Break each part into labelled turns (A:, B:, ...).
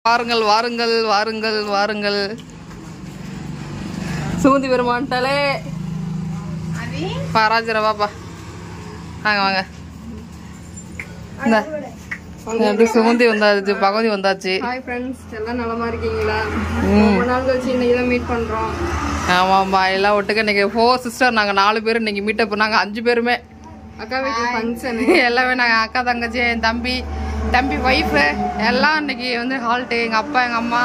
A: வாருங்கள் வாருங்கள் வாருங்கள் வாருங்கள் சுமதி பெருமான்ட்டாலே பாராஜர வாப்பா வாங்க வாங்க இந்த எப்படி சுமந்தி வந்தாச்சு பகவதி வந்தாச்சு
B: ஹாய் ஃப்ரெண்ட்ஸ் எல்லாம் நலமா இருக்கீங்களா ரொம்ப நாள் கழிச்சு இன்னைக்கு தான் மீட் பண்றோம்
A: ஆமாம்மா எல்லாம் ஒட்டுக்க இன்னைக்கு ஃபோர் சிஸ்டர் நாங்கள் நாலு பேர் இன்னைக்கு மீட்டப் நாங்கள் அஞ்சு பேருமே
B: அக்கா வீட்டு ஃபங்க்ஷன்
A: எல்லாமே நாங்கள் அக்கா தங்கச்சி என் தம்பி தம்பி ஒய்ஃபு எல்லாம் இன்னைக்கு வந்து ஹால்ட்டு எங்கள் அப்பா எங்கள் அம்மா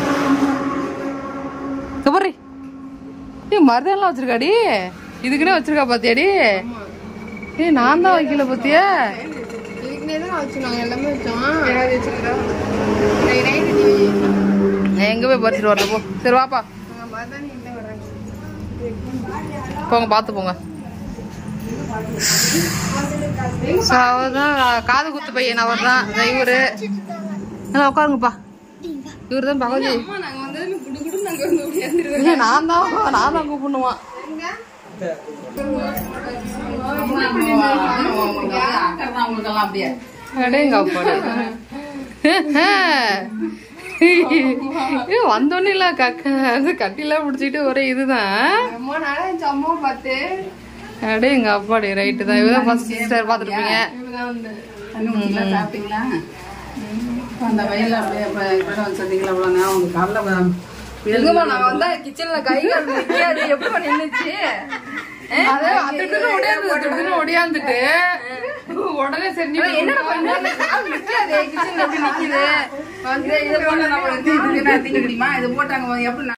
A: சுபரி ஏ மருதெல்லாம் வச்சிருக்காடி இதுக்குன்னே வச்சிருக்கா பாத்தியாடி ஏய் நான் தான் வைக்கல பாத்தியா
B: இதுக்குனே தான் வச்சு நாங்க எல்லாமே வச்சோம் யாராவது வச்சுக்கிறா
A: எங்க போய் பறிச்சிட்டு வரல போ சரி வாப்பா
B: மருதாணி இல்லை வர்றாங்க
A: போங்க பார்த்து போங்க So, அவர்தான் காது குத்து பையன் அவர் தான் இவரு நல்லா உட்காருங்கப்பா இவர் தான் பகவதி
B: அம்மா நாங்க வந்ததுல குடு குடு நாங்க வந்து ஓடியாந்துருவோம்
A: இல்ல, நான் தான் நான் தான் கூப்பிடணுமா அடேங்க அப்பாடி ஏ வந்தோன்னே இல்ல கக்க அது கட்டிலாம் பிடிச்சிட்டு ஒரே இதுதான்
B: அம்மா நாளா என் அம்மா பார்த்து
A: அடே எங்க அப்பாடி ரைட்டு தான் இவதான் ஃபர்ஸ்ட் சிஸ்டர் பாத்துருப்பீங்க
B: இவதான் வந்து
C: சாப்பிட்டீங்களா அந்த வயல்ல அப்படியே இப்ப இப்ப வந்து சொன்னீங்களா அவ்வளோ நேரம் உங்க காலைல
B: எங்கம்மா நான் வந்தா கிச்சன்ல கை கால் நிக்காது எப்படி நின்னுச்சு
A: அது அதுக்குன்னு ஒடியாந்து அதுக்குன்னு ஒடியாந்துட்டு உடனே சரி நீ
B: என்ன பண்ண கால் நிக்காது கிச்சன்ல எப்படி நிக்குது
C: வந்து இதை போட்டு நம்ம வந்து இதுக்கு என்ன திங்க முடியுமா இதை போட்டாங்க எப்படி